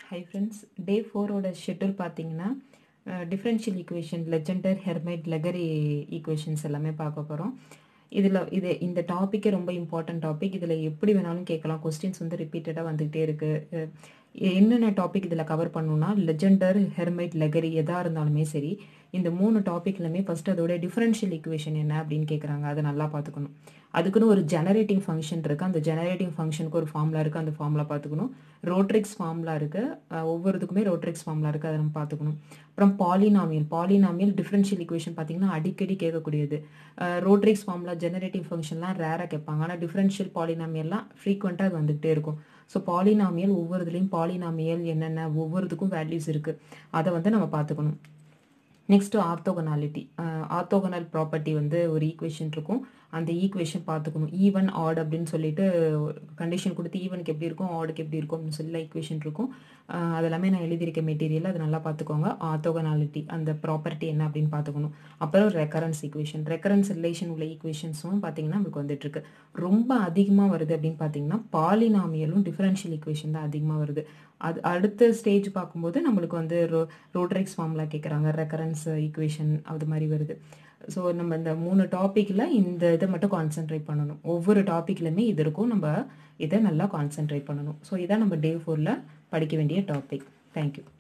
hi friends டே ஃபோரோட schedule பார்த்தீங்கன்னா differential equation Legendre Hermite Laguerre equations எல்லாமே பார்க்க போகிறோம் இதில் இது இந்த டாப்பிக்கே ரொம்ப இம்பார்ட்டன்ட் டாபிக் இதில் எப்படி வேணாலும் கேட்கலாம் கொஸ்டின்ஸ் வந்து ரிப்பீட்டடாக வந்துகிட்டே இருக்குது என்னென்ன டாபிக் இதில் கவர் பண்ணணும்னா லெஜெண்டர் ஹெர்மைட் லெகரி எதாக இருந்தாலுமே சரி இந்த மூணு டாப்பிக்லையுமே ஃபஸ்ட்டு அதோட டிஃபரன்ஷியல் ஈக்குவேஷன் என்ன அப்படின்னு கேட்குறாங்க அதை நல்லா பார்த்துக்கணும் அதுக்குன்னு ஒரு ஜெனரேட்டிங் ஃபங்க்ஷன் இருக்குது அந்த ஜெனரேட்டிங் ஃபங்க்ஷனுக்கு ஒரு ஃபார்முலா இருக்குது அந்த ஃபார்முலா பார்த்துக்கணும் ரோட்ரிக்ஸ் ஃபார்முலா இருக்குது ஒவ்வொருத்துக்குமே ரோட்ரிக்ஸ் ஃபார்முலா இருக்குது அதை நம்ம பார்த்துக்கணும் அப்புறம் பாலினாமியல் பாலினாமியல் டிஃபரன்ஷியல் ஈக்குவேஷன் பார்த்தீங்கன்னா அடிக்கடி கேட்கக்கூடியது ரோட்ரிக்ஸ் ஃபார்முலா ஜெனரேட்டிங் ஃபங்க்ஷன்லாம் ரேராக கேட்பாங்க ஆனால் டிஃபரன்ஷியல் பாலினாமியல்லாம் ஃப்ரீக்வெண்ட்டாக அது வந்துகிட்டே இருக்கும் ஸோ பாலினாமியல் ஒவ்வொரு இதுலேயும் பாலினாமியல் என்னென்ன ஒவ்வொருத்துக்கும் வேல்யூஸ் இருக்குது அதை வந்து நம்ம பார்த்துக்கணும் நெக்ஸ்ட்டு ஆர்த்தோகனாலிட்டி ஆர்த்தோகனல் ப்ராப்பர்ட்டி வந்து ஒரு ஈக்குவேஷன் இருக்கும் அந்த ஈக்குவேஷன் பார்த்துக்கணும் ஈவன் ஆட் அப்படின்னு சொல்லிட்டு கண்டிஷன் கொடுத்து ஈவனுக்கு எப்படி இருக்கும் ஆடுக்கு எப்படி இருக்கும் அப்படின்னு சொல்லி ஈக்குவேஷன் இருக்கும் அதெல்லாமே நான் எழுதியிருக்க மெட்டீரியல் அதை நல்லா பார்த்துக்கோங்க ஆர்த்தோகனாலிட்டி அந்த ப்ராப்பர்ட்டி என்ன அப்படின்னு பார்த்துக்கணும் அப்புறம் ரெக்கரன்ஸ் ஈக்குவேஷன் ரெக்கரன்ஸ் ரிலேஷன் உள்ள ஈக்குவேஷன்ஸும் பார்த்தீங்கன்னா நமக்கு வந்துட்டுருக்கு ரொம்ப அதிகமாக வருது அப்படின்னு பார்த்தீங்கன்னா பாலினாமியலும் டிஃபரன்ஷியல் ஈக்குவேஷன் தான் அதிகமாக வருது அது அடுத்த ஸ்டேஜ் பார்க்கும்போது நம்மளுக்கு வந்து ரோ ரோட்ரிக்ஸ் ஃபார்முலா கேட்குறாங்க ரெக்கரன்ஸ் ஈக்குவேஷன் அது மாதிரி வருது ஸோ நம்ம இந்த மூணு டாப்பிக்கில் இந்த இதை மட்டும் கான்சென்ட்ரேட் பண்ணணும் ஒவ்வொரு டாப்பிக்லையுமே இது இருக்கும் நம்ம இதை நல்லா கான்சென்ட்ரேட் பண்ணணும் ஸோ இதான் நம்ம டே ஃபோரில் படிக்க வேண்டிய டாபிக் தேங்க்யூ